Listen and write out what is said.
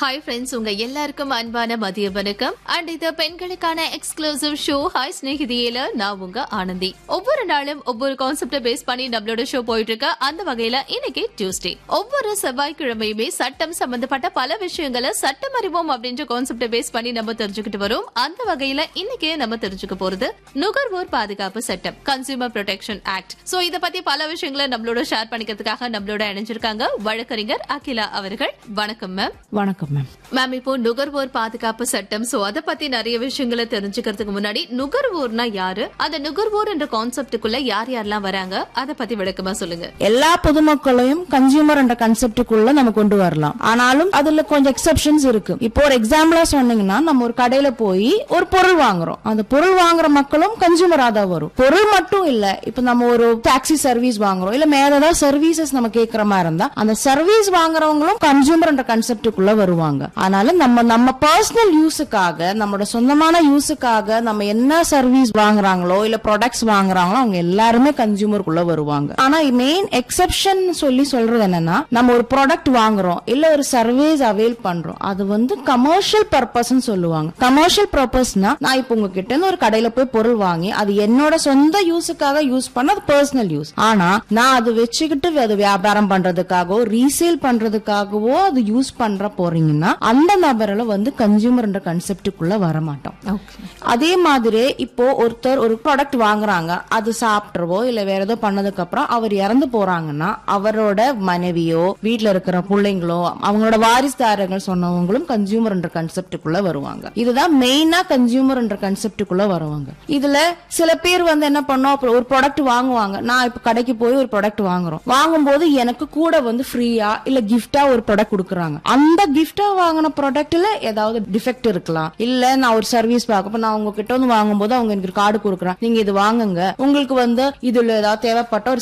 hi friends உங்க எல்லாருக்கும் அன்பான மதிய வணக்கம் அண்ட் இது பெண்களுக்கான எக்ஸ்க்ளூசிவ் ஷோ ஹாய் ஸ்நேகிதியில நான் உங்க ஆனந்தி ஒவ்வொரு நாளும் ஒவ்வொரு கான்செப்ட பேஸ் பண்ணி நம்மளோட ஷோ போயிட்டு இருக்கு அந்த வகையில இன்னைக்கு டியூஸ்டே ஒவ்வொரு செவ்வாய்க்கிழமையுமே சட்டம் சம்பந்தப்பட்ட பல விஷயங்களை சட்டம் அறிவோம் அப்படின்ற கான்செப்ட பேஸ் பண்ணி நம்ம தெரிஞ்சுக்கிட்டு வரோம் அந்த வகையில இன்னைக்கு நம்ம தெரிஞ்சுக்க போறது நுகர்வோர் பாதுகாப்பு சட்டம் கன்சியூமர் ப்ரொடெக்ஷன் ஆக்ட் சோ இத பத்தி பல விஷயங்களை நம்மளோட ஷேர் பண்ணிக்கிறதுக்காக நம்மளோட இணைஞ்சிருக்காங்க வழக்கறிஞர் அகிலா அவர்கள் வணக்கம் மேம் வணக்கம் மேம் மேம் இப்போ நுகர்வோர் பாதுகாப்பு சட்டம் சோ அத பத்தி நிறைய விஷயங்களை தெரிஞ்சுக்கிறதுக்கு முன்னாடி நுகர்வோர்னா யாரு அந்த நுகர்வோர் என்ற கான்செப்டுக்குள்ள யார் யாரெல்லாம் வராங்க அத பத்தி விளக்கமா சொல்லுங்க எல்லா பொதுமக்களையும் கன்சியூமர் என்ற கன்செப்டுக்குள்ள நம்ம கொண்டு வரலாம் ஆனாலும் அதுல கொஞ்சம் எக்ஸெப்ஷன்ஸ் இருக்கு இப்போ ஒரு எக்ஸாம்பிளா சொன்னீங்கன்னா நம்ம ஒரு கடையில போய் ஒரு பொருள் வாங்குறோம் அந்த பொருள் வாங்குற மக்களும் கன்சியூமரா தான் வரும் பொருள் மட்டும் இல்ல இப்ப நம்ம ஒரு டாக்ஸி சர்வீஸ் வாங்குறோம் இல்ல மேல ஏதாவது சர்வீசஸ் நம்ம கேட்கற மாதிரி இருந்தா அந்த சர்வீஸ் வாங்குறவங்களும் கன்சியூமர் என்ற கன்செப்டுக்குள்ள வருவாங்க அதனால நம்ம நம்ம பர்சனல் யூஸுக்காக நம்மளோட சொந்தமான யூஸுக்காக நம்ம என்ன சர்வீஸ் வாங்குறாங்களோ இல்ல ப்ராடக்ட்ஸ் வாங்குறாங்களோ அவங்க எல்லாருமே கன்சியூமருக்குள்ள வருவாங்க ஆனா மெயின் எக்ஸெப்ஷன் சொல்லி சொல்றது என்னன்னா நம்ம ஒரு ப்ராடக்ட் வாங்குறோம் இல்ல ஒரு சர்வீஸ் அவைல் பண்றோம் அது வந்து கமர்ஷியல் பர்பஸ் சொல்லுவாங்க கமர்ஷியல் பர்பஸ்னா நான் இப்போ உங்ககிட்ட இருந்து ஒரு கடையில போய் பொருள் வாங்கி அது என்னோட சொந்த யூஸுக்காக யூஸ் பண்ண அது பர்சனல் யூஸ் ஆனா நான் அது வச்சுக்கிட்டு அது வியாபாரம் பண்றதுக்காகவோ ரீசேல் பண்றதுக்காகவோ அது யூஸ் பண்ற போறீங்கன்னா அந்த நபரில் வந்து கன்சியூமர் என்ற கன்செப்டுக்குள்ள வர மாட்டோம் அதே மாதிரி இப்போ ஒருத்தர் ஒரு ப்ராடக்ட் வாங்குறாங்க அது சாப்பிட்றவோ இல்ல வேற ஏதோ பண்ணதுக்கு அப்புறம் அவர் இறந்து போறாங்கன்னா அவரோட மனைவியோ வீட்ல இருக்கிற பிள்ளைங்களோ அவங்களோட வாரிசுதாரர்கள் சொன்னவங்களும் கன்சியூமர் என்ற கன்செப்டுக்குள்ள வருவாங்க இதுதான் மெயினா கன்சியூமர் என்ற கன்செப்டுக்குள்ள வருவாங்க இதுல சில பேர் வந்து என்ன பண்ணோம் அப்புறம் ஒரு ப்ராடக்ட் வாங்குவாங்க நான் இப்ப கடைக்கு போய் ஒரு ப்ராடக்ட் வாங்குறோம் வாங்கும்போது எனக்கு கூட வந்து ஃப்ரீயா இல்ல கிஃப்டா ஒரு ப்ராடக்ட் கொடுக்குறாங்க அந்த கிஃப்டா வாங்கின ப்ராடக்ட்ல ஏதாவது டிஃபெக்ட் இருக்கலாம் இல்ல நான் ஒரு சர்வீஸ் பார்க்க நான் உங்ககிட்ட வந்து வாங்கும்போது அவங்க எனக்கு கார்டு கொடுக்குறாங்க நீங்க இது வாங்குங்க உங்களுக்கு வந்து இதுல ஏதாவது தேவைப்பட்ட ஒரு